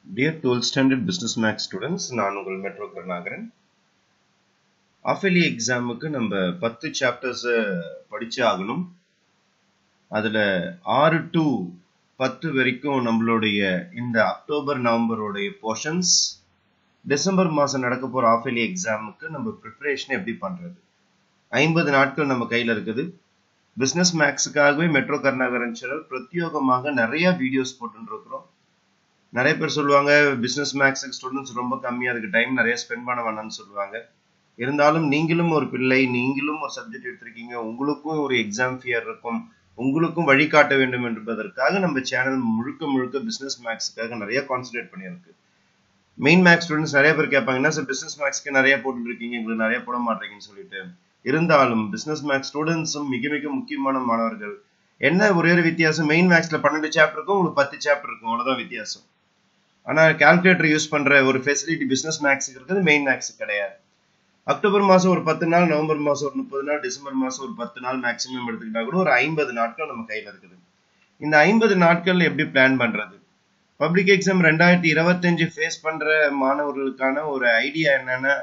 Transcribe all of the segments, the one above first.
dear twelfth standard business maths students நான் உங்கள் metro Karunakaran ஆஃபெலி எக்ஸாமுக்கு நம்ம பத்து சாப்டர்ஸை படிச்சு ஆகணும் அதில் ஆறு டு பத்து வரைக்கும் நம்மளுடைய இந்த அக்டோபர் நவம்பருடைய போர்ஷன்ஸ் டிசம்பர் மாதம் நடக்க போகிற ஆஃபெலி எக்ஸாமுக்கு நம்ம ப்ரிப்பரேஷன் எப்படி பண்ணுறது ஐம்பது நாட்கள் நம்ம கையில் இருக்குது பிஸ்னஸ் மேக்ஸுக்காகவே மெட்ரோ கருணாகரன் சேனல் பிரத்யோகமாக நிறைய வீடியோஸ் போட்டுருக்குறோம் நிறைய பேர் சொல்லுவாங்க பிஸ்னஸ் மேக்ஸுக்கு ஸ்டூடெண்ட்ஸ் ரொம்ப கம்மியாக அதுக்கு டைம் நிறைய ஸ்பெண்ட் பண்ண வேணாம்னு சொல்லுவாங்க இருந்தாலும் நீங்களும் ஒரு பிள்ளை நீங்களும் ஒரு சப்ஜெக்ட் எடுத்திருக்கீங்க உங்களுக்கும் ஒரு எக்ஸாம் ஃபியர் இருக்கும் உங்களுக்கும் வழிகாட்ட வேண்டும் என்பதற்காக நம்ம சேனல் முழுக்க முழுக்க பிஸ்னஸ் மேக்ஸுக்காக நிறைய கான்சன்ட்ரேட் பண்ணியிருக்கு மெயின் மேக்ஸ் ஸ்டூடெண்ட்ஸ் நிறைய பேர் கேட்பாங்கன்னா சார் பிஸ்னஸ் மேக்ஸ்க்கு நிறைய போட்டுட்டு இருக்கீங்க எங்களுக்கு நிறைய போட மாட்டீங்கன்னு சொல்லிட்டு இருந்தாலும் பிஸ்னஸ் மேக்ஸ் ஸ்டூடெண்ட்ஸும் மிக மிக முக்கியமான மாணவர்கள் என்ன ஒரே ஒரு வித்தியாசம் மெயின் மேக்ஸ்ல பன்னெண்டு சாப்டர் இருக்கும் உங்களுக்கு பத்து சாப்டர் இருக்கும் அவ்வளவுதான் வித்தியாசம் ஆனா கால்குலேட்டர் யூஸ் பண்ற ஒரு ஃபெசிலிட்டி பிசினஸ் மேக்ஸுக்கு இருக்குது மெயின் மேக்ஸ் கிடையாது அக்டோபர் மாசம் ஒரு பத்து நாள் நவம்பர் மாசம் ஒரு முப்பது நாள் டிசம்பர் மாசம் ஒரு பத்து நாள் மேக்ஸிமம் எடுத்துக்கிட்டா கூட ஒரு ஐம்பது நாட்கள் நம்ம கையில இருக்குது இந்த ஐம்பது நாட்கள் எப்படி பிளான் பண்றது பப்ளிக் எக்ஸாம் ரெண்டாயிரத்தி இருபத்தஞ்சு ஃபேஸ் பண்ற மாணவர்களுக்கான ஒரு ஐடியா என்னன்னா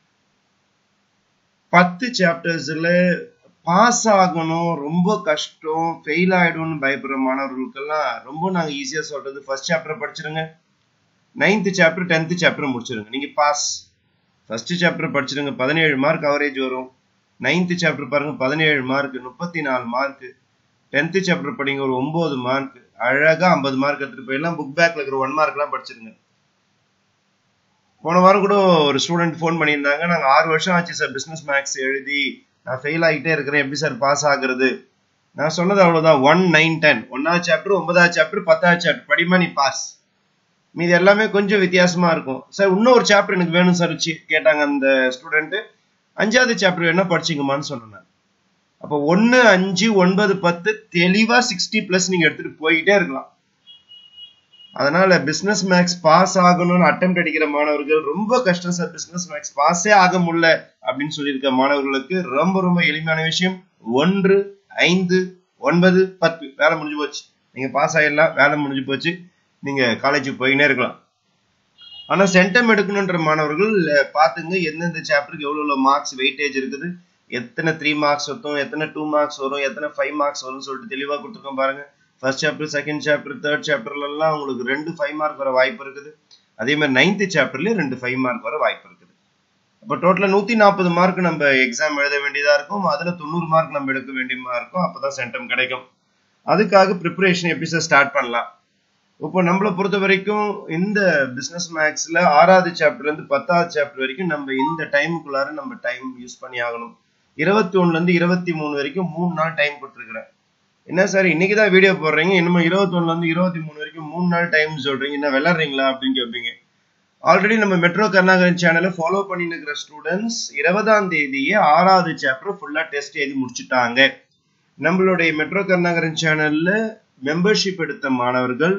பத்து சாப்டர்ஸ்ல பாஸ் ஆகணும் ரொம்ப கஷ்டம் ஃபெயில் ஆயிடும்னு பயப்படுற மாணவர்களுக்கெல்லாம் ரொம்ப நாங்க ஈஸியா சொல்றது ஃபர்ஸ்ட் சாப்டர் படிச்சிருங்க நைன்த் சாப்டர் டென்த் சாப்டர் முடிச்சிருங்க நீங்க பாஸ் ஃபர்ஸ்ட் சாப்டர் படிச்சிருங்க பதினேழு மார்க் கவரேஜ் வரும் நைன்த் சாப்டர் பாருங்க பதினேழு மார்க் முப்பத்தி நாலு மார்க் டென்த் சாப்டர் படிங்க ஒரு ஒன்பது மார்க் அழகா ஐம்பது மார்க் எடுத்துட்டு போயிடலாம் புக் பேக்ல இருக்கிற ஒன் மார்க் எல்லாம் படிச்சிருங்க போன வாரம் கூட ஒரு ஸ்டூடெண்ட் ஃபோன் பண்ணியிருந்தாங்க நாங்கள் ஆறு வருஷம் ஆச்சு சார் பிஸ்னஸ் மேக்ஸ் எழுதி நான் ஃபெயில் ஆகிட்டே இருக்கிறேன் எப்படி சார் பாஸ் ஆகுறது நான் சொன்னது அவ்வளோதான் ஒன் நைன் டென் ஒன்னாவது சாப்டர் ஒன்பதாவது சாப்டர் பத்தாவது சாப்டர் படிமா நீ பாஸ் மீது எல்லாமே கொஞ்சம் வித்தியாசமா இருக்கும் சார் இன்னும் ஒரு சாப்டர் எனக்கு வேணும் சார் கேட்டாங்க அந்த ஸ்டூடெண்ட் அஞ்சாவது சாப்டர் என்ன படிச்சிங்கம்மான்னு சொன்னேன் அப்போ ஒன்று அஞ்சு ஒன்பது பத்து தெளிவா சிக்ஸ்டி பிளஸ் நீங்க எடுத்துட்டு போயிட்டே இருக்கலாம் அதனால பிசினஸ் மேக்ஸ் பாஸ் ஆகணும்னு அட்டம் அடிக்கிற மாணவர்கள் ரொம்ப கஷ்டம் சார் பிசினஸ் மேக்ஸ் பாஸே ஆக முடியல அப்படின்னு சொல்லியிருக்க மாணவர்களுக்கு ரொம்ப ரொம்ப எளிமையான விஷயம் ஒன்று ஐந்து ஒன்பது பத்து வேலை முடிஞ்சு போச்சு நீங்க பாஸ் ஆயிடலாம் வேலை முடிஞ்சு போச்சு நீங்க காலேஜுக்கு போயினே இருக்கலாம் ஆனா சென்டம் எடுக்கணுன்ற மாணவர்கள் பாத்துங்க எந்தெந்த சாப்டருக்கு எவ்வளவு மார்க்ஸ் வெயிட்டேஜ் இருக்குது எத்தனை த்ரீ மார்க்ஸ் வரும் எத்தனை டூ மார்க்ஸ் வரும் எத்தனை ஃபைவ் மார்க்ஸ் வரும்னு சொல்லிட்டு தெளிவா கொடுத்துருக்கோம் பாருங்க first chapter second chapter third சாப்டர்ல எல்லாம் உங்களுக்கு ரெண்டு ஃபைவ் மார்க் வர வாய்ப்பு இருக்குது அதே மாதிரி நைன்த் சாப்டர்லயும் ரெண்டு ஃபைவ் மார்க் வர வாய்ப்பு இருக்குது அப்போ டோட்டலா நூத்தி நாற்பது மார்க் நம்ம எக்ஸாம் எழுத வேண்டியதா இருக்கும் அதுல தொண்ணூறு மார்க் நம்ம எடுக்க வேண்டியமா இருக்கும் அப்பதான் சென்டம் கிடைக்கும் அதுக்காக ப்ரிப்பரேஷன் எப்படி சார் ஸ்டார்ட் பண்ணலாம் இப்போ நம்மளை பொறுத்த வரைக்கும் இந்த பிசினஸ் மேக்ஸ்ல ஆறாவது சாப்டர்ல இருந்து பத்தாவது சாப்டர் வரைக்கும் நம்ம இந்த டைமுக்குள்ளார நம்ம டைம் யூஸ் பண்ணி ஆகணும் இருபத்தி ஒண்ணுல இருந்து இருபத்தி மூணு வரைக்கும் மூணு நாள் டைம் கொடுத்துருக்குறேன் என்ன சார் இன்னைக்கு தான் வீடியோ போடுறீங்க இன்னும் இருபத்தி ஒண்ணுல இருந்து இருபத்தி மூணு வரைக்கும் மூணு நாள் டைம் சொல்றீங்க என்ன விளாடுறீங்களா அப்படின்னு கேட்பீங்க ஆல்ரெடி நம்ம மெட்ரோ கர்நாகரன் சேனலை ஃபாலோ பண்ணிட்டு இருக்கிற ஸ்டூடெண்ட்ஸ் இருபதாம் தேதியே ஆறாவது சாப்டர் ஃபுல்லா டெஸ்ட் எழுதி முடிச்சுட்டாங்க நம்மளுடைய மெட்ரோ கர்நாகரன் சேனல்ல மெம்பர்ஷிப் எடுத்த மாணவர்கள்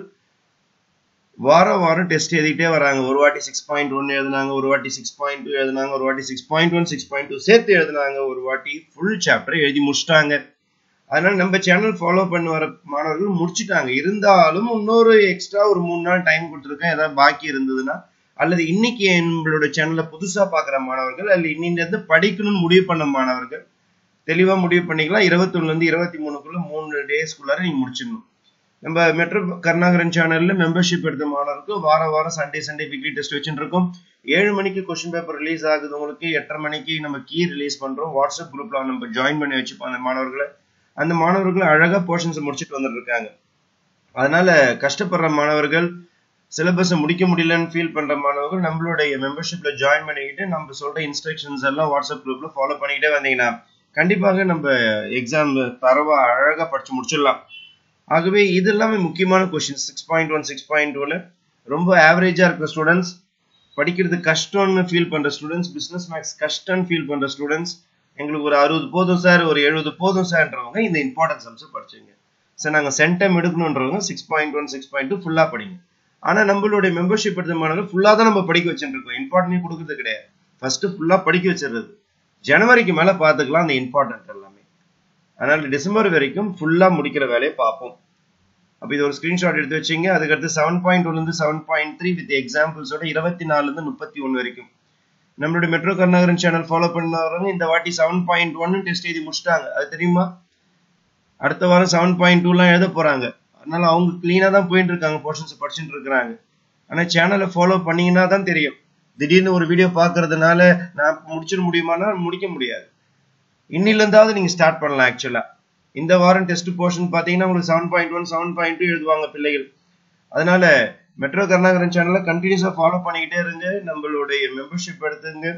வாரம் வாரம் டெஸ்ட் எழுதிட்டே வராங்க ஒரு வாட்டி சிக்ஸ் பாயிண்ட் ஒன் எழுதினாங்க ஒரு வாட்டி சிக்ஸ் பாயிண்ட் டூ எழுதினாங்க ஒரு வாட்டி six point one six point two சேர்த்து எழுதினாங்க ஒரு வாட்டி ஃபுல் சாப்டர் எழுதி முடிச்சிட்டாங்க அதனால நம்ம சேனல் ஃபாலோ பண்ணி வர மாணவர்கள் முடிச்சுட்டாங்க இருந்தாலும் இன்னொரு எக்ஸ்ட்ரா ஒரு மூணு நாள் டைம் கொடுத்துருக்கேன் ஏதாவது பாக்கி இருந்ததுன்னா அல்லது இன்னைக்கு நம்மளோட சேனல்ல புதுசா பாக்குற மாணவர்கள் அல்ல இன்னிலிருந்து படிக்கணும்னு முடிவு பண்ண மாணவர்கள் தெளிவா முடிவு பண்ணிக்கலாம் இருபத்தி ஒண்ணுல இருந்து இருபத்தி மூணுக்குள்ள மூணு டேஸ்க்குள்ளார நீங்க முடிச்சிடணும் நம்ம மெட்ரோ கருணாகரன் சேனல்ல மெம்பர்ஷிப் எடுத்த மாணவருக்கு வாரம் வாரம் சண்டே சண்டே வீக்லி டெஸ்ட் வச்சுட்டு இருக்கோம் ஏழு மணிக்கு கொஸ்டின் பேப்பர் ரிலீஸ் ஆகுது உங்களுக்கு எட்டரை மணிக்கு நம்ம கீ ரிலீஸ் பண்றோம் வாட்ஸ்அப் குரூப்ல நம்ம ஜாயின் பண்ணி வச்சுப்போம் அந்த மாணவர்களை அந்த மாணவர்கள் அழகா போர்ஷன்ஸ் முடிச்சுட்டு வந்துட்டு இருக்காங்க அதனால கஷ்டப்படுற மாணவர்கள் சிலபஸை முடிக்க முடியலன்னு ஃபீல் பண்ற மாணவர்கள் நம்மளுடைய மெம்பர்ஷிப்ல ஜாயின் பண்ணிக்கிட்டு நம்ம சொல்ற இன்ஸ்ட்ரக்ஷன்ஸ் எல்லாம் வாட்ஸ்அப் குரூப்ல ஃபாலோ பண்ணிக்கிட்டே வந்தீங்கன்னா கண்டிப்பாக நம்ம எக்ஸாம் தரவா அழகா படிச்சு முடிச்சிடலாம் ஆகவே இது எல்லாமே முக்கியமான question six point one six point டூல ரொம்ப ஆவரேஜா இருக்கிற ஸ்டூடெண்ட்ஸ் படிக்கிறது கஷ்டம்னு ஃபீல் பண்ற ஸ்டூடெண்ட்ஸ் பிசினஸ் மேக்ஸ் கஷ்டம்னு ஃபீல் பண்ற ஸ்டூடெண்ட்ஸ் எங்களுக்கு ஒரு அறுபது போதும் சார் ஒரு எழுபது போதும் சார்ன்றவங்க இந்த இம்பார்ட்டன்ஸ் அம்சம் படிச்சுங்க சார் நாங்க சென்டம் எடுக்கணுன்றவங்க six point one six point two ஃபுல்லா படிங்க ஆனா நம்மளுடைய மெம்பர்ஷிப் எடுத்த மாணவர்கள் ஃபுல்லா தான் நம்ம படிக்க வச்சுட்டு இருக்கோம் இம்பார்ட்டன்ட் கொடுக்கறது கிடையாது ஃபர்ஸ்ட் ஃபுல்லா படிக்க வச்சிடுறது ஜனவரிக்கு மேல பாத்துக்கலாம் அந்த இம்பார்ட்டன்ட் எல்லாமே அதனால டிசம்பர் வரைக்கும் ஃபுல்லா முடிக்கிற வேலையை பார்ப்போம் அப்ப இது ஒரு ஸ்கிரீன்ஷாட் எடுத்து வச்சீங்க அதுக்கடுத்து செவன் பாயிண்ட் ஒன்ல இருந்து செவன் பாயிண்ட் த்ரீ வித் எக்ஸாம்பிள்ஸோட இருபத்தி நாலுல இருந்து முப்பத்தி ஒன்னு வரைக்கும் நம்மளுடைய மெட்ரோ கருணாகரன் சேனல் ஃபாலோ பண்ணவங்க இந்த வாட்டி செவன் பாயிண்ட் ஒன்னு டெஸ்ட் எழுதி முடிச்சிட்டாங்க அது தெரியுமா அடுத்த வாரம் செவன் பாயிண்ட் டூலாம் எழுத போறாங்க அதனால அவங்க கிளீனா தான் போயிட்டு இருக்காங்க போர்ஷன்ஸ் படிச்சுட்டு இருக்கிறாங்க ஆனா சேனலை ஃபாலோ பண்ணீங்கன்னா தான் தெரியும் திடீர்னு ஒரு வீடியோ பாக்குறதுனால நான் முடிச்சிட முடியுமானா முடிக்க முடியாது இன்னில இருந்தாவது நீங்க ஸ்டார்ட் பண்ணலாம் ஆக்சுவலா இந்த வாரம் டெஸ்ட் போர்ஷன் பாத்தீங்கன்னா உங்களுக்கு seven point one seven point two எழுதுவாங்க பிள்ளைகள் அதனால மெட்ரோ கருணாகரன் சேனலை கண்டினியூஸா ஃபாலோ பண்ணிக்கிட்டே இருங்க நம்மளுடைய மெம்பர்ஷிப் எடுத்துங்க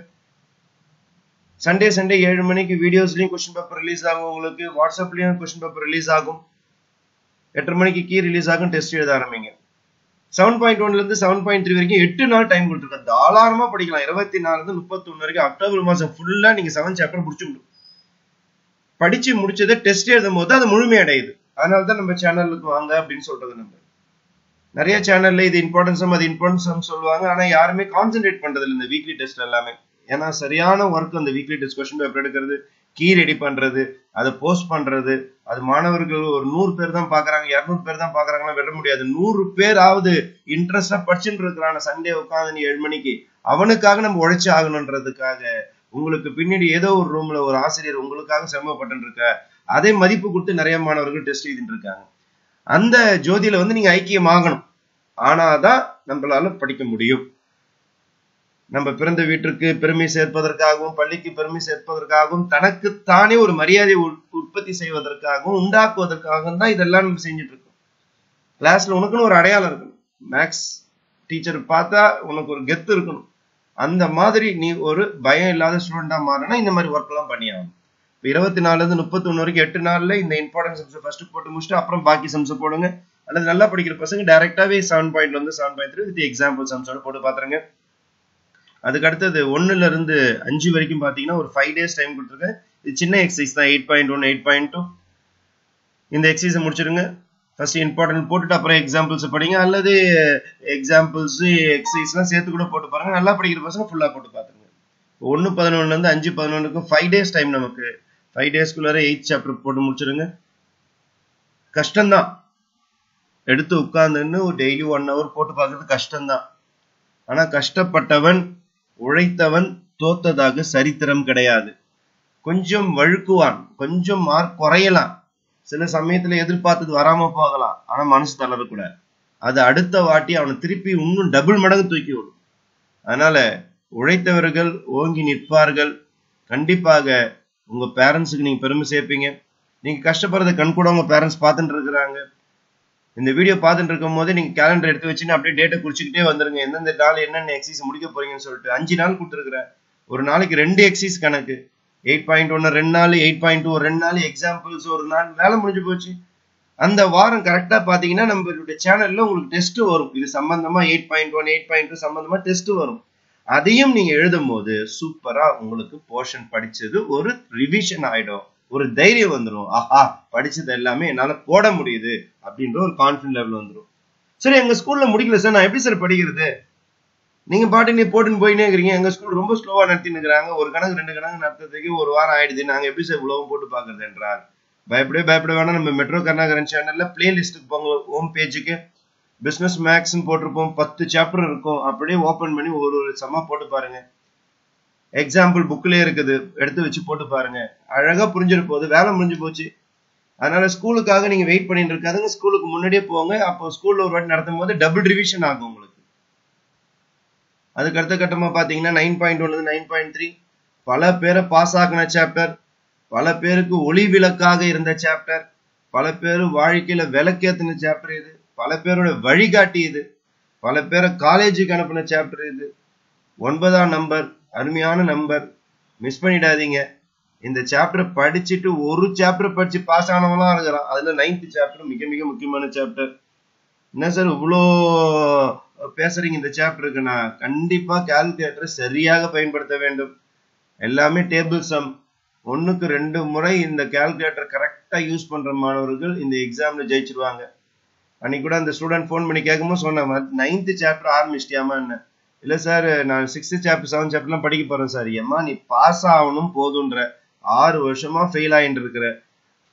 சண்டே சண்டே ஏழு மணிக்கு வீடியோஸ்லயும் கொஸ்டின் பேப்பர் ரிலீஸ் ஆகும் உங்களுக்கு வாட்ஸ்அப்லயும் கொஸ்டின் பேப்பர் ரிலீஸ் ஆகும் எட்டரை மணிக்கு கீ ரிலீஸ் ஆகும் டெஸ்ட் எழுத ஆரம்பிங்க செவன் பாயிண்ட் ஒன்ல இருந்து செவன் பாயிண்ட் த்ரீ வரைக்கும் எட்டு நாள் டைம் கொடுத்துருக்கேன் தாராளமா படிக்கலாம் இருபத்தி நாலுல இருந்து முப்பத்தி ஒன்னு வரைக்கும் அக்டோபர் மாசம் ஃபுல்லா நீங்க செவன் சாப்டர் முடிச்சு முடியும் படிச்சு முடிச்சதை டெஸ்ட் எழுதும் போது அது முழுமையடையுது அதனால தான் நம்ம சேனலுக்கு வாங்க அப்படின்னு சொல்றது நம்ம நிறைய சேனல்ல இது இம்பார்ட்டன்ஸும் அது இம்பார்ட்டன்ஸ் சொல்லுவாங்க ஆனா யாருமே கான்சென்ட்ரேட் பண்றது இல்லை இந்த வீக்லி டெஸ்ட் எல்லாமே ஏன்னா சரியான ஒர்க் அந்த வீக்லி டெஸ்ட் கொஸ்டின் பேப்பர் எடுக்கிறது கீ ரெடி பண்றது அதை போஸ்ட் பண்றது அது மாணவர்கள் ஒரு நூறு பேர் தான் பாக்குறாங்க இருநூறு பேர் தான் பாக்குறாங்கன்னா விட முடியாது நூறு பேராவது இன்ட்ரெஸ்டா படிச்சுட்டு இருக்கிறான சண்டே உட்காந்து நீ ஏழு மணிக்கு அவனுக்காக நம்ம உழைச்சு ஆகணுன்றதுக்காக உங்களுக்கு பின்னாடி ஏதோ ஒரு ரூம்ல ஒரு ஆசிரியர் உங்களுக்காக சிரமப்பட்டு இருக்க அதே மதிப்பு கொடுத்து நிறைய மாணவர்கள் டெஸ்ட் எழுதிட்டு இருக்காங்க அந்த ஜோதியில வந்து நீங்க ஐக்கியம் ஆகணும் ஆனாதான் நம்மளால படிக்க முடியும் நம்ம பிறந்த வீட்டிற்கு பெருமை சேர்ப்பதற்காகவும் பள்ளிக்கு பெருமை சேர்ப்பதற்காகவும் தனக்கு தானே ஒரு மரியாதை உற்பத்தி செய்வதற்காகவும் உண்டாக்குவதற்காகவும் தான் இதெல்லாம் நம்ம செஞ்சுட்டு இருக்கோம் கிளாஸ்ல உனக்குன்னு ஒரு அடையாளம் இருக்கணும் மேக்ஸ் டீச்சர் பார்த்தா உனக்கு ஒரு கெத்து இருக்கணும் அந்த மாதிரி நீ ஒரு பயம் இல்லாத ஸ்டூடெண்டா மாறினா இந்த மாதிரி ஒர்க் எல்லாம் பண்ணி ஆகணும் இப்போ இருபத்தி நாலுல இருந்து முப்பத்தி ஒன்று வரைக்கும் எட்டு நாள்ல இந்த இம்பார்ட்டன்ஸ் சம்ஸ் ஃபர்ஸ்ட் போட்டு முடிச்சுட்டு அப்புறம் பாக்கி சம்ஸ் போடுங்க அல்லது நல்லா படிக்கிற பசங்க டைரக்டாவே செவன் பாயிண்ட் வந்து seven point three with example சம்ஸோட போட்டு பாத்துருங்க அதுக்கு அடுத்தது ஒன்னுல இருந்து அஞ்சு வரைக்கும் பாத்தீங்கன்னா ஒரு ஃபைவ் டேஸ் டைம் கொடுத்துருக்கேன் இது சின்ன எக்ஸசைஸ் தான் eight point one eight point two இந்த எக்ஸசைஸை முடிச்சிருங்க ஃபர்ஸ்ட் இம்பார்ட்டன்ட் போட்டுட்டு அப்புறம் எக்ஸாம்பிள்ஸ் படிங்க அல்லது எக்ஸாம்பிள்ஸ் எக்ஸசைஸ்லாம் சேர்த்து கூட போட்டு பாருங்க நல்லா படிக்கிற பசங்க ஃபுல்லா போட்டு பாத்துருங்க ஒன்னு பதினொன்னுல இருந்து அஞ்சு பதினொன்றுக்கும் ஃபைவ் டேஸ் டைம் நமக்கு ஃபைவ் டேஸ்க்குள்ளார எயிட் சாப்டர் போட்டு முடிச்சிருங்க கஷ்டம்தான் எடுத்து உட்கார்ந்துன்னு டெய்லி ஒன் ஹவர் போட்டு பார்க்கறது கஷ்டம்தான் ஆனா கஷ்டப்பட்டவன் உழைத்தவன் தோத்ததாக சரித்திரம் கிடையாது கொஞ்சம் வழுக்குவான் கொஞ்சம் மார்க் குறையலாம் சில சமயத்துல எதிர்பார்த்தது வராம போகலாம் ஆனா மனசு தளரக்கூடாது அது அடுத்த வாட்டி அவனை திருப்பி இன்னும் டபுள் மடங்கு தூக்கி விடும் அதனால உழைத்தவர்கள் ஓங்கி நிற்பார்கள் கண்டிப்பாக உங்க பேரண்ட்ஸுக்கு நீங்க பெருமை சேர்ப்பீங்க நீங்க கஷ்டப்படுறத கண் கூட உங்க பேரண்ட்ஸ் பார்த்துட்டு இருக்கிறாங்க இந்த வீடியோ பார்த்துட்டு இருக்கும் போது நீங்க கேலண்டர் எடுத்து வச்சுன்னு அப்படியே டேட்டை குறிச்சுக்கிட்டே வந்துருங்க எந்தெந்த நாள் என்னென்ன எக்ஸசைஸ் முடிக்க போறீங்கன்னு சொல்லிட்டு அஞ்சு நாள் கொடுத்துருக்குறேன் ஒரு நாளைக்கு ரெண்டு எக்ஸசைஸ் கணக்கு எயிட் பாயிண்ட் ஒன்னு ரெண்டு நாள் எயிட் பாயிண்ட் டூ ரெண்டு நாள் எக்ஸாம்பிள்ஸ் ஒரு நாள் வேலை முடிஞ்சு போச்சு அந்த வாரம் கரெக்டா பாத்தீங்கன்னா நம்மளுடைய சேனல்ல உங்களுக்கு டெஸ்ட் வரும் இது சம்பந்தமா eight point one eight point two சம்பந்தமா டெஸ்ட் வரும் அதையும் நீங்க எழுதும் போது சூப்பரா உங்களுக்கு போர்ஷன் படிச்சது ஒரு ரிவிஷன் ஆயிடும் ஒரு தைரியம் வந்துடும் ஆஹா படிச்சது எல்லாமே என்னால போட முடியுது அப்படின்ற ஒரு கான்பிடன்ட் லெவல் வந்துடும் சரி எங்க ஸ்கூல்ல முடிக்கல சார் நான் எப்படி சார் படிக்கிறது நீங்க பாட்டு நீ போட்டுன்னு போயினே இருக்கிறீங்க எங்க ஸ்கூல் ரொம்ப ஸ்லோவா நடத்தின்னு இருக்கிறாங்க ஒரு கணக்கு ரெண்டு கணக்கு நடத்துறதுக்கு ஒரு வாரம் ஆயிடுது நாங்க எப்படி சார் இவ்வளவும் போட்டு பாக்குறது என்றார் பயப்படவே பயப்பட வேணாம் நம்ம மெட்ரோ கர்நாகரன் சேனல்ல பிளேலிஸ்ட்டுக்கு போங்க ஹோம் பேஜுக்கு பிசினஸ் மேக்ஸ்ன்னு போட்டிருப்போம் பத்து சாப்டர் இருக்கும் அப்படியே ஓபன் பண்ணி ஒரு ஒரு சம்மா போட்டு பாருங்க எக்ஸாம்பிள் புக்லயே இருக்குது எடுத்து வச்சு போட்டு பாருங்க அழகா புரிஞ்சிரு போது வேலை முடிஞ்சு போச்சு அதனால ஸ்கூலுக்காக நீங்க வெயிட் பண்ணிட்டு இருக்காதுங்க ஸ்கூலுக்கு முன்னாடியே போங்க அப்போ ஸ்கூல்ல ஒரு வாட்டி நடத்தும் போது டபுள் ரிவிஷன் ஆகும் உங்களுக்கு அதுக்கு அடுத்த கட்டமா பாத்தீங்கன்னா nine point one nine point three பல பேரை பாஸ் ஆகின சாப்டர் பல பேருக்கு ஒளி விளக்காக இருந்த சாப்டர் பல பேர் வாழ்க்கையில விளக்கேத்தின சாப்டர் இது பல பேரோட வழிகாட்டி இது பல பேரை காலேஜுக்கு அனுப்பின சாப்டர் இது ஒன்பதாம் நம்பர் அருமையான நம்பர் மிஸ் பண்ணிடாதீங்க இந்த சாப்டர் படிச்சுட்டு ஒரு சாப்டர் படிச்சு பாஸ் ஆனவங்களாம் இருக்கிறான் அதுல நைன்த் சாப்டர் மிக மிக முக்கியமான சாப்டர் என்ன சார் இவ்வளோ பேசுறீங்க இந்த சாப்டருக்கு நான் கண்டிப்பா கால்குலேட்டரை சரியாக பயன்படுத்த வேண்டும் எல்லாமே டேபிள் சம் ஒண்ணுக்கு ரெண்டு முறை இந்த கால்குலேட்டர் கரெக்டா யூஸ் பண்ற மாணவர்கள் இந்த எக்ஸாம்ல ஜெயிச்சிருவாங்க அன்னைக்கு கூட அந்த ஸ்டூடெண்ட் ஃபோன் பண்ணி கேட்கும்போது சொன்னேன் நைன்த் சாப்டர் ஆரம்பிச்சிட்டியாமா என்ன இல்ல சார் நான் சிக்ஸ்த் சாப்டர் செவன்த் சாப்டர்லாம் படிக்க போறேன் சார் ஏம்மா நீ பாஸ் ஆகணும் போதுன்ற ஆறு வருஷமா ஃபெயில் ஆயிட்டு இருக்கிற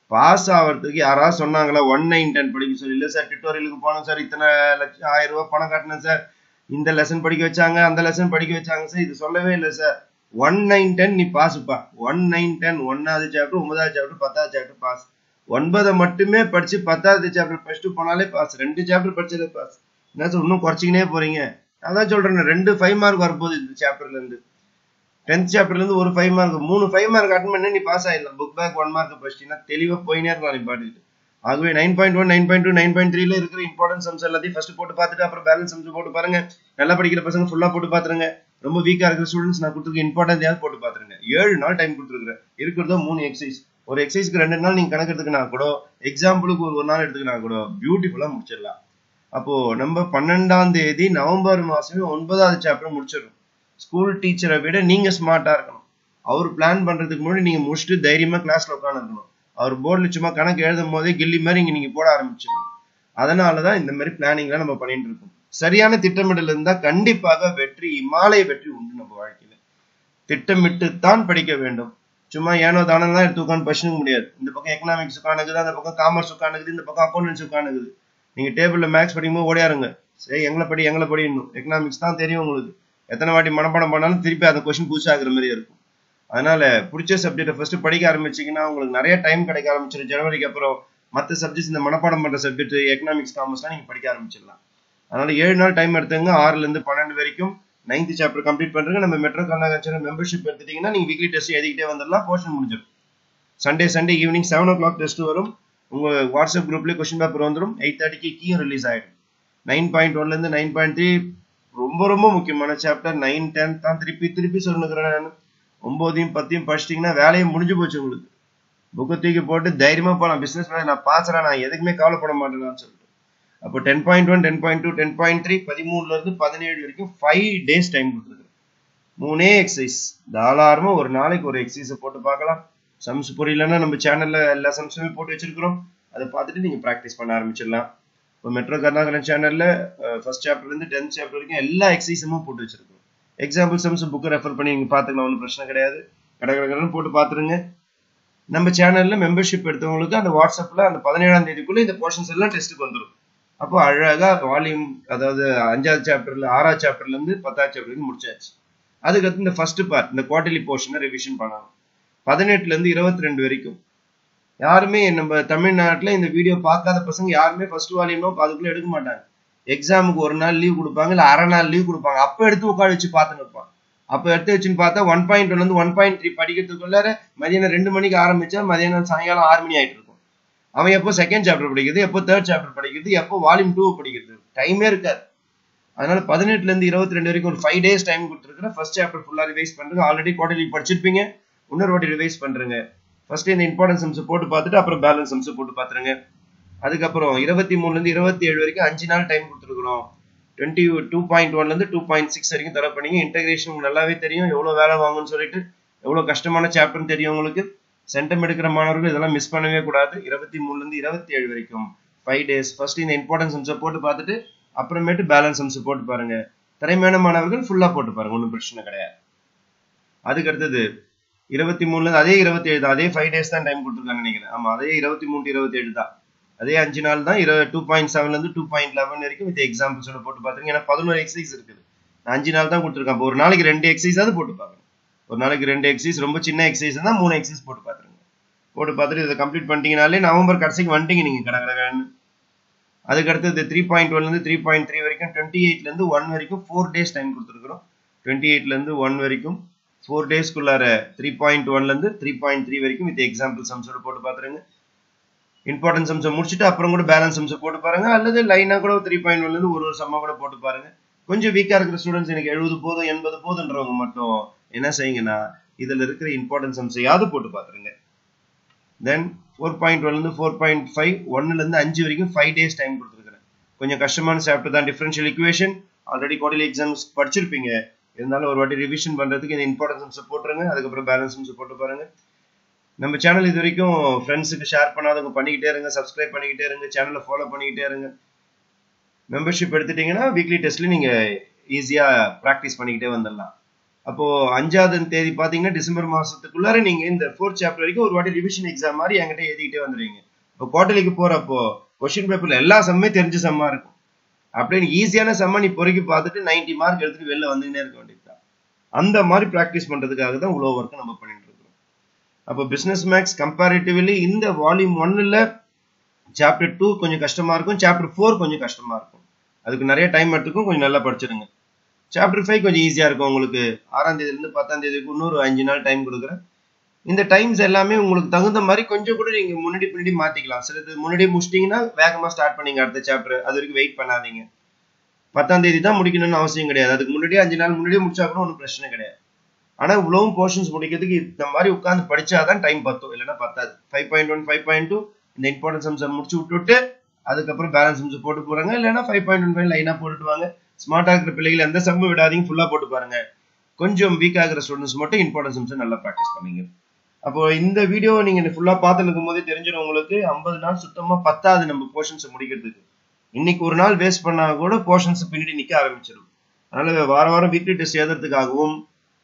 பாஸ் ஆகிறதுக்கு யாராவது சொன்னாங்களா ஒன் நைன் டென் படிக்க சொல்லி இல்லை சார் டியூட்டோரியலுக்கு போனோம் சார் இத்தனை லட்சம் ஆயிரம் ரூபாய் பணம் கட்டினேன் சார் இந்த லெசன் படிக்க வச்சாங்க அந்த லெசன் படிக்க வச்சாங்க சார் இது சொல்லவே இல்லை சார் ஒன் நைன் டென் நீ பாஸ்ப்பா ஒன் நைன் டென் ஒன்னாவது சாப்டர் ஒன்பதாவது சாப்டர் பத்தாவது சாப்டர் பாஸ் ஒன்பதை மட்டுமே படிச்சு பத்தாவது சாப்டர் படிச்சுட்டு போனாலே பாஸ் ரெண்டு சாப்டர் படிச்சதே பாஸ் என்ன சார் இன்னும் குறைச்சிக்கினே போறீங்க அதான் சொல்றேன் ரெண்டு ஃபைவ் மார்க் வரப்போகுது இந்த சாப்டர்ல இருந்து டென்த் சாப்டர்ல இருந்து ஒரு ஃபைவ் மார்க் மூணு ஃபைவ் மார்க் அட்டன் பண்ணி நீ பாஸ் ஆயிடலாம் புக் பேக் ஒன் மார்க் படிச்சிட்டீங்கன்னா தெளிவா போயினே இருக்கலாம் நீ பாட்டுக்கிட்டு ஆகவே nine point one nine point two nine point த்ரீல இருக்கிற இம்பார்ட்டன்ஸ் சம்ஸ் எல்லாத்தையும் ஃபர்ஸ்ட் போட்டு பார்த்துட்டு அப்புறம் பேலன்ஸ் சம்ஸ் போட்டு பாருங்க நல்லா படிக்கிற பசங்க ஃபுல்லா போட்டு பாத்துருங்க ரொம்ப வீக்கா இருக்கிற ஸ்டூடெண்ட்ஸ் நான் கொடுத்துருக்க இம்பார்ட்டன்ஸ் போட்டு பாத்துருங்க ஏழு நாள் டைம் கொடுத்துருக்கேன் இருக்கிறதோ மூணு எக்ஸசைஸ் ஒரு எக்ஸசைஸ்க்கு ரெண்டு நாள் நீங்க கணக்கு எடுத்துக்கினா கூட எக்ஸாம்பிளுக்கு ஒரு ஒரு நாள் எடுத்துக்கினா கூட பியூட்டிஃபுல்லா முடிச்சிடலாம் அப்போ நம்ம பன்னெண்டாம் தேதி நவம்பர் மாசமே ஒன்பதாவது சாப்டர் முடிச்சிடணும் ஸ்கூல் டீச்சரை விட நீங்க ஸ்மார்ட்டா இருக்கணும் அவர் பிளான் பண்றதுக்கு முன்னாடி நீங்க முடிச்சுட்டு தைரியமா கிளாஸ்ல உட்காந்துருக்கணும் அவர் போர்டில் சும்மா கணக்கு எழுதும் போதே கில்லி மாதிரி இங்க நீங்க போட ஆரம்பிச்சிடணும் அதனாலதான் இந்த மாதிரி பிளானிங்லாம் நம்ம பண்ணிட்டு இருக்கோம் சரியான திட்டமிடல் இருந்தா கண்டிப்பாக வெற்றி இமாலய வெற்றி உண்டு நம்ம வாழ்க்கையில திட்டமிட்டு தான் படிக்க வேண்டும் சும்மா ஏனோ தானோ தான் எடுத்து உட்காந்து படிச்சுக்க முடியாது இந்த பக்கம் எக்கனாமிக்ஸ் உட்காந்துக்குது அந்த பக்கம் காமர்ஸ் உட்காந்துக்குது இந்த பக்கம் அக்கௌண்டன்ஸ் உட்காந்துக்குது நீங்க டேபிள்ல மேக்ஸ் படிக்கும்போது ஓடியாருங்க சரி எங்களை படி எங்களை படி இன்னும் எக்கனாமிக்ஸ் தான் தெரியும் உங்களுக்கு எத்தனை வாட்டி மனப்பாடம் பண்ணாலும் திருப்பி அந்த கொஸ்டின் புதுசா ஆகுற மாதிரி இருக்கும் அதனால பிடிச்ச சப்ஜெக்டை ஃபர்ஸ்ட் படிக்க ஆரம்பிச்சீங்கன்னா உங்களுக்கு நிறைய டைம் கிடைக்க ஆரம்பிச்சிடும் ஜனவரிக்கு அப்புறம் மற்ற சப்ஜெக்ட்ஸ் இந்த மனப்பாடம் பண்ற சப்ஜெக்ட் எக்கனாமிக்ஸ் காமர்ஸ்லாம் நீங்க படிக்க ஆரம்பிச்சிடலாம் அதனால ஏழு நாள் டைம் எடுத்துங்க ஆறுல இருந்து பன்னெண்டு வரைக்கும் நைன்த் சாப்டர் கம்ப்ளீட் பண்றீங்க நம்ம மெட்ரோ கர்நாடகா மெம்பர்ஷிப் எடுத்துட்டீங்கன்னா நீங்க வீக்லி டெஸ்ட் எழுதிக்கிட்டே வந்துடலாம் போர்ஷன் முடிஞ்சிடும் Sunday Sunday evening seven o'clock test வரும் உங்க வாட்ஸ்அப் குரூப்லயே கொஸ்டின் பேப்பர் வந்துடும் எயிட் தேர்ட்டிக்கு கீயும் ரிலீஸ் ஆயிடும் நைன் பாயிண்ட் ஒன்ல இருந்து நைன் பாயிண்ட் த்ரீ ரொம்ப ரொம்ப முக்கியமான சாப்டர் நைன் டென் தான் திருப்பி திருப்பி சொல்லுங்கிறேன் நான் ஒன்பதையும் பத்தையும் படிச்சிட்டிங்கன்னா வேலையை முடிஞ்சு போச்சு உங்களுக்கு புக்கை தூக்கி போட்டு தைரியமா போகலாம் பிசினஸ் நான் பாசுறேன் நான் எதுக்குமே கவலைப்பட மாட்டேன்னு சொல்லிட்டு அப்போ ten point one ten point two ten point three பதிமூணுல இருந்து பதினேழு வரைக்கும் ஃபைவ் டேஸ் டைம் கொடுத்துருக்கு மூணே எக்ஸசைஸ் தாராளமா ஒரு நாளைக்கு ஒரு எக்ஸசைஸை போட்டு பார்க்கலாம் சம்ஸ் புரியலன்னா நம்ம சேனல்ல எல்லா சம்ஸுமே போட்டு வச்சிருக்கிறோம் அதை பார்த்துட்டு நீங்க ப்ராக்டிஸ் பண்ண ஆரம்பிச்சிடலாம் இப்போ மெட்ரோ கர்நாடகன் சேனல்ல ஃபர்ஸ்ட் சாப்டர்ல இருந்து டென்த் சாப்டர் வரைக்கும் எல்லா எக்ஸசைஸும் போட்டு வச்சிருக்கோம் எக்ஸாம்பிள் சம்ஸ் புக்கை ரெஃபர் பண்ணி நீங்க பாத்துக்கலாம் ஒன்றும் பிரச்சனை கிடையாது கடற்கடன்னு போட்டு பாத்துருங்க நம்ம சேனல்ல மெம்பர்ஷிப் எடுத்தவங்களுக்கு அந்த வாட்ஸ்அப்ல அந்த பதினேழாம் தேதிக்குள்ள இந்த போர்ஷன்ஸ் எல்லாம் டெஸ்ட்டுக்கு வந்துடும் அப்போ அழகா வால்யூம் அதாவது அஞ்சாவது சாப்டர்ல ஆறாவது சாப்டர்ல இருந்து பத்தாவது சாப்டர் வரைக்கும் முடிச்சாச்சு அதுக்கடுத்து இந்த ஃபர்ஸ்ட் பார்ட் இந்த குவார்டர்லி போர்ஷனை ரிவிஷன் பண்ணணும் பதினெட்டுல இருந்து இருபத்தி ரெண்டு வரைக்கும் யாருமே நம்ம தமிழ்நாட்டுல இந்த வீடியோ பார்க்காத பசங்க யாருமே ஃபர்ஸ்ட் வால்யூமோ அதுக்குள்ள எடுக்க மாட்டாங்க எக்ஸாமுக்கு ஒரு நாள் லீவ் கொடுப்பாங்க இல்ல அரை நாள் லீவ் கொடுப்பாங்க அப்ப எடுத்து உட்கார வச்சு பார்த்துன்னு இருப்பான் அப்ப எடுத்து வச்சுன்னு பார்த்தா ஒன் பாயிண்ட் ஒன்ல இருந்து ஒன் பாயிண்ட் த்ரீ படிக்கிறதுக்குள்ளார மதியானம் ரெண்டு மணிக்கு ஆரம்பிச்சா மதியானம் சாயங்காலம் ஆறு மணி ஆயிட்டு இருக்கும் அவன் எப்போ செகண்ட் சாப்டர் படிக்கிறது எப்போ தேர்ட் சாப்டர் படிக்கிறது எப்போ வால்யூம் டூ படிக்கிறது டைமே இருக்காது அதனால பதினெட்டுல இருந்து இருபத்தி ரெண்டு வரைக்கும் ஒரு ஃபைவ் டேஸ் டைம் கொடுத்துருக்கேன் ஃபர்ஸ்ட் சாப்டர் ஃபுல்லா ரிவைஸ் பண்றேங்க ஆல்ரெடி குவார்டர்லி படிச்சிருப்பீங்க இன்னொரு வாட்டி ரிவைஸ் பண்றேங்க ஃபர்ஸ்ட் இந்த இம்பார்ட்டன்ஸ் சம்ஸ் போட்டு பார்த்துட்டு அப்புறம் பேலன்ஸ் சம்ஸ் போட்டு பார்த்துருங்க அதுக்கப்புறம் இருபத்தி மூணுல இருந்து இருபத்தி ஏழு வரைக்கும் அஞ்சு நாள் டைம் கொடுத்துருக்குறோம் டுவெண்ட்டி டூ பாயிண்ட் ஒன்ல இருந்து டூ பாயிண்ட் சிக்ஸ் வரைக்கும் தர பண்ணீங்க இன்டகிரேஷன் உங்களுக்கு நல்லாவே தெரியும் எவ்வளவு வேலை வாங்கும்னு சொல்லிட்டு எவ்வளவு கஷ்டமான சாப்டர்னு தெரியும் உங்களுக்கு சென்டம் எடுக்கிற மாணவர்கள் இதெல்லாம் மிஸ் பண்ணவே கூடாது இருபத்தி மூணுல இருந்து இருபத்தி ஏழு வரைக்கும் ஃபைவ் டேஸ் ஃபர்ஸ்ட் இந்த இம்பார்ட்டன்ஸ் சம்ஸை போட்டு பார்த்துட்டு அப்புறமேட்டு பேலன்ஸ் சம்ஸ் போட்டு பாருங்க திறமையான மாணவர்கள் ஃபுல்லா போட்டு பாருங்க ஒன்றும் பிரச்சனை கிடையாது அதுக்கு அடுத்தது இருபத்தி மூணுல இருந்து அதே இருபத்தி ஏழு தான் அதே ஃபைவ் டேஸ் தான் டைம் கொடுத்துருக்காங்க நினைக்கிறேன் ஆமா அதே இருபத்தி மூணு இருபத்தி ஏழு தான் அதே அஞ்சு நாள் தான் இருபது டூ பாயிண்ட் செவன்ல இருந்து டூ பாயிண்ட் லெவன் வரைக்கும் வித் எக்ஸாம்பிள்ஸோட போட்டு பாத்துருங்க ஏன்னா பதினோரு எக்ஸசைஸ் இருக்குது நான் அஞ்சு நாள் தான் கொடுத்துருக்கேன் அப்போ ஒரு நாளைக்கு ரெண்டு எக்ஸசைஸாவது போட்டு பார்க்கணும் ஒரு நாளைக்கு ரெண்டு எக்ஸசைஸ் ரொம்ப சின்ன எக்ஸசைஸ் தான் மூணு எக்ஸசைஸ் போட்டு பாத்துருங்க போட்டு பார்த்துட்டு இதை கம்ப்ளீட் பண்ணிட்டீங்கனாலே நவம்பர் கடைசிக்கு வந்துட்டீங்க நீங்க கடகடன்னு அதுக்கு அடுத்தது த்ரீ பாயிண்ட் ஒன்ல இருந்து த்ரீ பாயிண்ட் த்ரீ வரைக்கும் டுவெண்ட்டி எயிட்ல இருந்து ஒன் வரைக்கும் ஃபோர் டேஸ் டைம் கொடுத்துருக்கோம் டுவெண்ட்டி எயிட்ல இருந்து ஒன் வரைக்கும் ஃபோர் டேஸ்க்குள்ளார த்ரீ பாயிண்ட் ஒன்ல இருந்து த்ரீ பாயிண்ட் த்ரீ வரைக்கும் வித் எக்ஸாம்பிள் சம்ஸோட போட்டு பாத்துருங்க இம்பார்ட்டன்ஸ் சம்ஸை முடிச்சுட்டு அப்புறம் கூட பேலன்ஸ் சம்ஸை போட்டு பாருங்க அல்லது லைனா கூட த்ரீ பாயிண்ட் ஒன்ல இருந்து ஒரு ஒரு சம்மா கூட போட்டு பாருங்க கொஞ்சம் வீக்கா இருக்கிற ஸ்டூடெண்ட்ஸ் எனக்கு எழுபது போதும் எண்பது போதுன்றவங்க மட்டும் என்ன செய்யுங்கன்னா இதுல இருக்கிற இம்பார்ட்டன்ஸ் சம்ஸையாவது போட்டு பாத்துருங்க தென் ஃபோர் பாயிண்ட் ஒன்ல இருந்து ஃபோர் பாயிண்ட் ஃபைவ் ஒன்னுல இருந்து அஞ்சு வரைக்கும் ஃபைவ் டேஸ் டைம் கொடுத்துருக்கேன் கொஞ்சம் கஷ்டமான சாப்டர் தான் differential equation already quarterly exams படிச்சிருப்பீங்க இருந்தாலும் ஒரு வாட்டி ரிவிஷன் பண்றதுக்கு இந்த இம்பார்ட்டன்ஸ் சம்ஸ் போட்டுருங்க அதுக்கப்புறம் பேலன்ஸ் சம்ஸ் போட்டு பாருங்க நம்ம சேனல் இது வரைக்கும் ஃப்ரெண்ட்ஸுக்கு ஷேர் பண்ணாதவங்க பண்ணிக்கிட்டே இருங்க சப்ஸ்கிரைப் பண்ணிக்கிட்டே இருங்க சேனலை ஃபாலோ பண்ணிக்கிட்டே இருங்க மெம்பர்ஷிப் எடுத்துட்டீங்கன்னா வீக்லி டெஸ்ட்ல நீங்க ஈஸியா ப்ராக்டிஸ் பண்ணிக்கிட்டே வந்துடலாம் அப்போ அஞ்சாவது தேதி பாத்தீங்கன்னா டிசம்பர் மாசத்துக்குள்ளார நீங்க இந்த ஃபோர்த் சாப்டர் வரைக்கும் ஒரு வாட்டி ரிவிஷன் எக்ஸாம் மாதிரி என்கிட்ட எழுதிக்கிட்டே வந்துருவீங்க இப்போ குவார்டர்லிக்கு போறப்போ கொஸ்டின் பேப்பர்ல எல்லா சம்மே தெரிஞ்ச சம்மா இருக்கும் அப்படின்னு ஈஸியான சம்ம நீ பொறுக்கி பார்த்துட்டு 90 மார்க் எடுத்துட்டு வெளில வந்துன்னே இருக்க வேண்டியதுதான் அந்த மாதிரி ப்ராக்டிஸ் பண்றதுக்காக தான் இவ்வளோ ஒர்க் நம்ம பண்ணிட்டு இருக்கோம் அப்போ பிசினஸ் மேக்ஸ் கம்பேரிட்டிவ்லி இந்த வால்யூம் ஒன்னுல சாப்டர் டூ கொஞ்சம் கஷ்டமா இருக்கும் சாப்டர் ஃபோர் கொஞ்சம் கஷ்டமா இருக்கும் அதுக்கு நிறைய டைம் எடுத்துக்கும் கொஞ்சம் நல்லா படிச்சிடுங்க சாப்டர் ஃபைவ் கொஞ்சம் ஈஸியா இருக்கும் உங்களுக்கு ஆறாம் தேதியில இருந்து பத்தாம் தேதிக்கு இன்னொரு அஞ்சு நாள் டைம் கொடுக்குறேன் இந்த டைம்ஸ் எல்லாமே உங்களுக்கு தகுந்த மாதிரி கொஞ்சம் கூட நீங்க முன்னாடி பின்னாடி மாத்திக்கலாம் சிலது முன்னாடி முடிச்சிட்டீங்கன்னா வேகமா ஸ்டார்ட் பண்ணீங்க அடுத்த சாப்டர் அது வரைக்கும் வெயிட் பண்ணாதீங்க பத்தாம் தேதி தான் முடிக்கணும்னு அவசியம் கிடையாது அதுக்கு முன்னாடியே அஞ்சு நாள் முன்னாடியே முடிச்சா கூட ஒன்றும் பிரச்சனை கிடையாது ஆனா இவ்வளவும் போர்ஷன்ஸ் முடிக்கிறதுக்கு இந்த மாதிரி உட்காந்து படிச்சாதான் டைம் பத்தும் இல்லைன்னா பத்தாது five point one five point two இந்த இம்பார்ட்டன்ஸ் அம்சம் முடிச்சு விட்டுட்டு அதுக்கப்புறம் பேலன்ஸ் அம்சம் போட்டு போறாங்க இல்லைன்னா ஃபைவ் பாயிண்ட் ஒன் ஃபைவ் லைனா போட்டுட்டு வாங்க ஸ்மார்ட்டா இருக்கிற பிள்ளைகள் எந்த சம்மு விடாதீங்க ஃபுல்லா போட்டு பாருங்க கொஞ்சம் வீக் ஆகிற ஸ்டூடெண்ட்ஸ் மட்டும் இம்பார்ட்டன்ஸ் அம்சம் நல்லா ப்ராக்டிஸ் பண்ணீங்க அப்போ இந்த வீடியோ நீங்க ஃபுல்லா பார்த்து இருக்கும் போதே தெரிஞ்சிடும் உங்களுக்கு ஐம்பது நாள் சுத்தமா பத்தாது நம்ம போர்ஷன்ஸ் முடிக்கிறதுக்கு இன்னைக்கு ஒரு நாள் வேஸ்ட் பண்ணா கூட போர்ஷன்ஸ் பின்னாடி நிக்க ஆரம்பிச்சிடும் அதனால வார வாரம் வீக்லி டெஸ்ட் எழுதுறதுக்காகவும்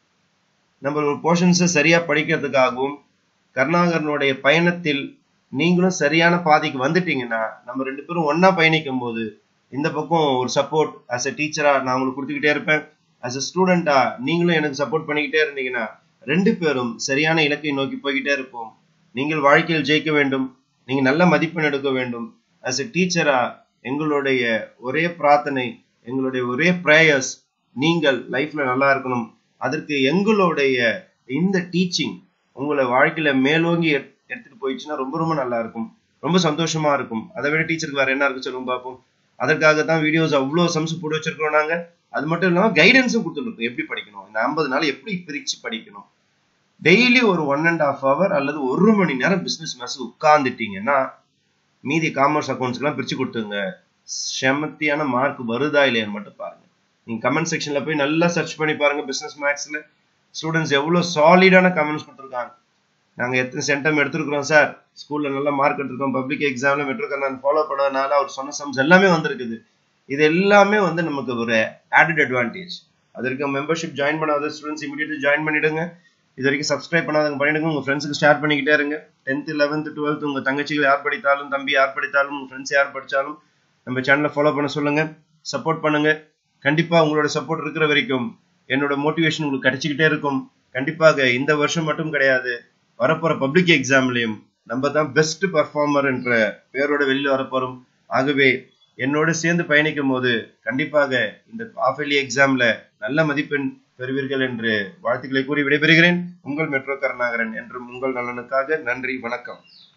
நம்ம போர்ஷன்ஸை சரியா படிக்கிறதுக்காகவும் கருணாகரனுடைய பயணத்தில் நீங்களும் சரியான பாதைக்கு வந்துட்டீங்கன்னா நம்ம ரெண்டு பேரும் ஒன்னா பயணிக்கும் போது இந்த பக்கம் ஒரு சப்போர்ட் ஆஸ் அ டீச்சரா நான் உங்களுக்கு கொடுத்துக்கிட்டே இருப்பேன் ஆஸ் அ ஸ்டூடெண்டா நீங்களும் எனக்கு சப்போர்ட் பண்ணிக்கிட்டே இருந்தீங்கன்னா ரெண்டு பேரும் சரியான இலக்கை நோக்கி போய்கிட்டே இருப்போம் நீங்கள் வாழ்க்கையில் ஜெயிக்க வேண்டும் நீங்க நல்ல மதிப்பெண் எடுக்க வேண்டும் ஆஸ் எ டீச்சரா எங்களுடைய ஒரே பிரார்த்தனை எங்களுடைய ஒரே ப்ரேயர்ஸ் நீங்கள் லைஃப்ல நல்லா இருக்கணும் அதற்கு எங்களுடைய இந்த டீச்சிங் உங்களை வாழ்க்கையில மேலோங்கி எடுத்துட்டு போயிடுச்சுன்னா ரொம்ப ரொம்ப நல்லா இருக்கும் ரொம்ப சந்தோஷமா இருக்கும் அதை விட டீச்சருக்கு வேற என்ன இருக்கு சொல்லுங்க பார்ப்போம் அதற்காக தான் வீடியோஸ் அவ்வளோ சம்ஸ் போட்டு வச்சிருக்கோம் நாங்க அது மட்டும் இல்லாம கைடன்ஸும் கொடுத்துருக்கோம் எப்படி படிக்கணும் இந்த ஐம்பது நாள் எப்படி பிரிச்சு படிக்கணும் டெய்லி ஒரு ஒன் அண்ட் ஆஃப் ஹவர் அல்லது ஒரு மணி நேரம் பிசினஸ் மேஸ் உட்கார்ந்துட்டீங்கன்னா மீதி காமர்ஸ் அக்கௌண்ட்ஸ்க்கெல்லாம் பிரிச்சு கொடுத்துங்க செமத்தியான மார்க் வருதா இல்லையான்னு மட்டும் பாருங்க நீங்க கமெண்ட் செக்ஷன்ல போய் நல்லா சர்ச் பண்ணி பாருங்க பிசினஸ் மேக்ஸ்ல ஸ்டூடெண்ட்ஸ் எவ்வளவு சாலிடான கமெண்ட்ஸ் கொடுத்துருக்காங்க நாங்க எத்தனை சென்டம் எடுத்திருக்கிறோம் சார் ஸ்கூல்ல நல்ல மார்க் எடுத்திருக்கோம் பப்ளிக் எக்ஸாம்ல மெட்ரோ கண்ணன் ஃபாலோ பண்ணதுனால அவர் சொன்ன சம்ஸ் எல்லாமே வந்திருக்குது இது எல்லாமே வந்து நமக்கு ஒரு ஆடட் அட்வான்டேஜ் அதற்கு மெம்பர்ஷிப் ஜாயின் பண்ணாத ஸ்டூடெண்ட்ஸ் இமீடியட்டா ஜாயின் பண்ணிடுங்க இது வரைக்கும் சப்ஸ்கிரைப் பண்ணாதவங்க பண்ணிடுங்க உங்க ஃப்ரெண்ட்ஸுக்கு ஷேர் பண்ணிக்கிட்டே இருங்க டென்த் லெவன்த் டுவெல்த் உங்க தங்கச்சிகள் யார் படித்தாலும் தம்பி யார் படித்தாலும் உங்க ஃப்ரெண்ட்ஸ் யார் படித்தாலும் நம்ம சேனலை ஃபாலோ பண்ண சொல்லுங்க சப்போர்ட் பண்ணுங்க கண்டிப்பா உங்களோட சப்போர்ட் இருக்கிற வரைக்கும் என்னோட மோட்டிவேஷன் உங்களுக்கு கிடைச்சிக்கிட்டே இருக்கும் கண்டிப்பாக இந்த வருஷம் மட்டும் கிடையாது வரப்போற பப்ளிக் எக்ஸாம்லயும் நம்ம தான் பெஸ்ட் பர்ஃபார்மர் என்ற பேரோட வெளியில வரப்போறோம் ஆகவே என்னோட சேர்ந்து பயணிக்கும் போது கண்டிப்பாக இந்த ஆஃபெலி எக்ஸாம்ல நல்ல மதிப்பெண் பெறுவீர்கள் என்று வாழ்த்துக்களை கூறி விடைபெறுகிறேன் உங்கள் மெட்ரோ கருணாகரன் என்றும் உங்கள் நலனுக்காக நன்றி வணக்கம்